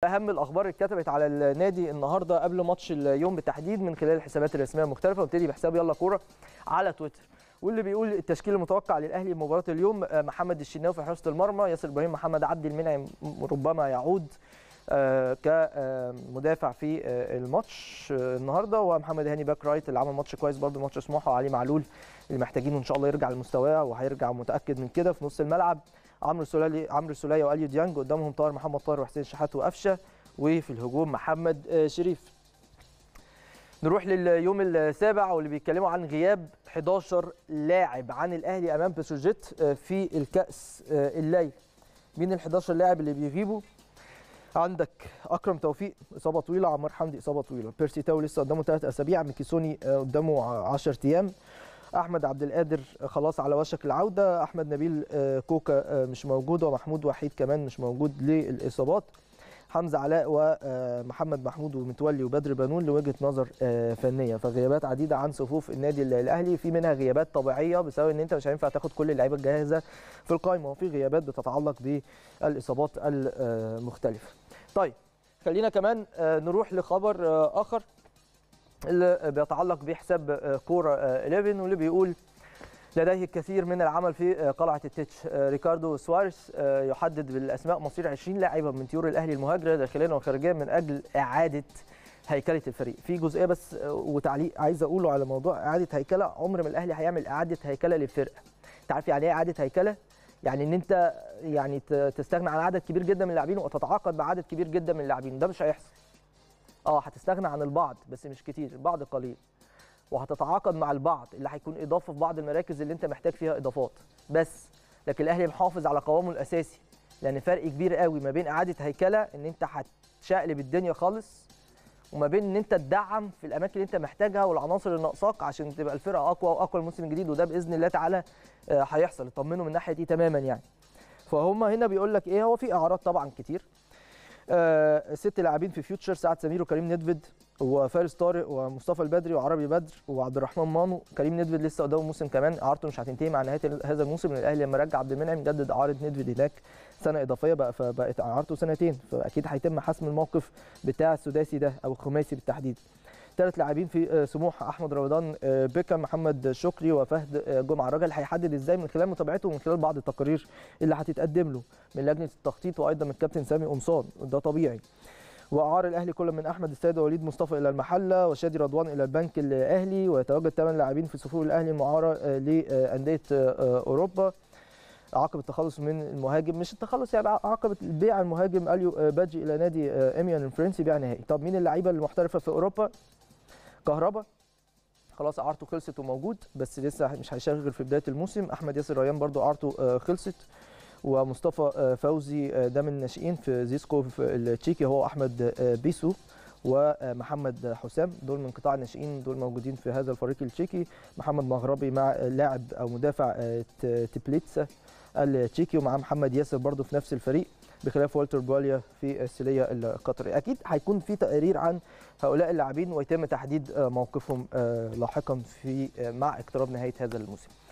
اهم الاخبار اللي اتكتبت على النادي النهارده قبل ماتش اليوم بالتحديد من خلال الحسابات الرسميه المختلفه وابتدي بحساب يلا كوره على تويتر واللي بيقول التشكيل المتوقع للاهلي مباراه اليوم محمد الشناوي في حراسه المرمى ياسر ابراهيم محمد عبد المنعم ربما يعود كمدافع في الماتش النهارده ومحمد هاني باك رايت اللي عمل ماتش كويس برده ماتش سموحه وعلي معلول اللي محتاجينه ان شاء الله يرجع لمستواه وهيرجع متاكد من كده في نص الملعب عمرو سولالي عمرو سوليه واليو ديانج قدامهم طاهر محمد طاهر وحسين شحات وقفشه وفي الهجوم محمد شريف نروح لليوم السابع واللي بيتكلموا عن غياب 11 لاعب عن الاهلي امام بتروجيت في الكاس الليل مين ال 11 لاعب اللي بيغيبوا عندك اكرم توفيق اصابه طويله عمار حمدي اصابه طويله بيرسي تاو لسه قدامه ثلاث اسابيع ميكيسوني قدامه 10 ايام احمد عبد القادر خلاص على وشك العوده احمد نبيل كوكا مش موجود ومحمود وحيد كمان مش موجود للاصابات حمزه علاء ومحمد محمود ومتولي وبدر بنون لوجهه نظر فنيه فغيابات عديده عن صفوف النادي الاهلي في منها غيابات طبيعيه بسبب ان انت مش هينفع تاخد كل اللعيبه الجاهزه في القائمه وفي غيابات بتتعلق بالاصابات المختلفه. طيب خلينا كمان نروح لخبر اخر اللي بيتعلق بحساب كوره 11 واللي بيقول لديه الكثير من العمل في قلعه التتش ريكاردو سواريز يحدد بالاسماء مصير 20 لاعبا من طيور الاهلي المهاجره داخليا وخارجيا من اجل اعاده هيكله الفريق في جزئيه بس وتعليق عايز اقوله على موضوع اعاده هيكله عمر ما الاهلي هيعمل اعاده هيكله للفرقه انت عارف يعني ايه اعاده هيكله يعني ان انت يعني تستغنى عن عدد كبير جدا من اللاعبين وتتعاقد بعدد كبير جدا من اللاعبين ده مش هيحصل اه هتستغنى عن البعض بس مش كتير البعض قليل وهتتعاقد مع البعض اللي هيكون اضافه في بعض المراكز اللي انت محتاج فيها اضافات بس لكن الاهلي محافظ على قوامه الاساسي لان فرق كبير قوي ما بين اعاده هيكله ان انت هتشقلب الدنيا خالص وما بين ان انت تدعم في الاماكن اللي انت محتاجها والعناصر اللي ناقصاك عشان تبقى الفرقه اقوى واقوى الموسم الجديد وده باذن الله تعالى هيحصل اطمنوا من الناحيه دي تماما يعني فهم هنا بيقول لك ايه هو في اعراض طبعا كتير آه ست لاعبين في فيوتشر سعد سمير وكريم ندفد وفارس طارق ومصطفى البدري وعربي بدر وعبد الرحمن مانو كريم ندفد لسه قدامه موسم كمان اعارته مش هتنتهي مع نهايه هذا الموسم لان الاهلي لما رجع عبد المنعم جدد اعاره ندفد هناك سنه اضافيه بقى فبقت اعارته سنتين فاكيد هيتم حسم الموقف بتاع السداسي ده او الخماسي بالتحديد ثلاث لاعبين في سموحه احمد رمضان بيكا محمد شكري وفهد جمعه الراجل هيحدد ازاي من خلال متابعته ومن خلال بعض التقارير اللي هتتقدم له من لجنه التخطيط وايضا من الكابتن سامي قمصان وده طبيعي واعار الاهلي كل من احمد السيد ووليد مصطفى الى المحله وشادي رضوان الى البنك الاهلي ويتواجد ثمان لاعبين في صفوف الاهلي المعاره لانديه اوروبا عقب التخلص من المهاجم مش التخلص يعني عقب بيع المهاجم اليو باجي الى نادي اميان الفرنسي بيع نهائي طب مين اللعيبه المحترفه في اوروبا كهربا خلاص اعارته خلصت وموجود بس لسه مش هيشغل في بدايه الموسم احمد ياسر ريان برضو اعارته خلصت ومصطفى فوزي ده من الناشئين في زيسكو في التشيكي هو احمد بيسو ومحمد حسام دول من قطاع الناشئين دول موجودين في هذا الفريق التشيكي محمد مغربي مع لاعب او مدافع تبليتسا التشيكي ومعاه محمد ياسر برضو في نفس الفريق بخلاف والتر بواليا في السيليا القطري اكيد هيكون في تقرير عن هؤلاء اللاعبين ويتم تحديد موقفهم لاحقا في مع اقتراب نهايه هذا الموسم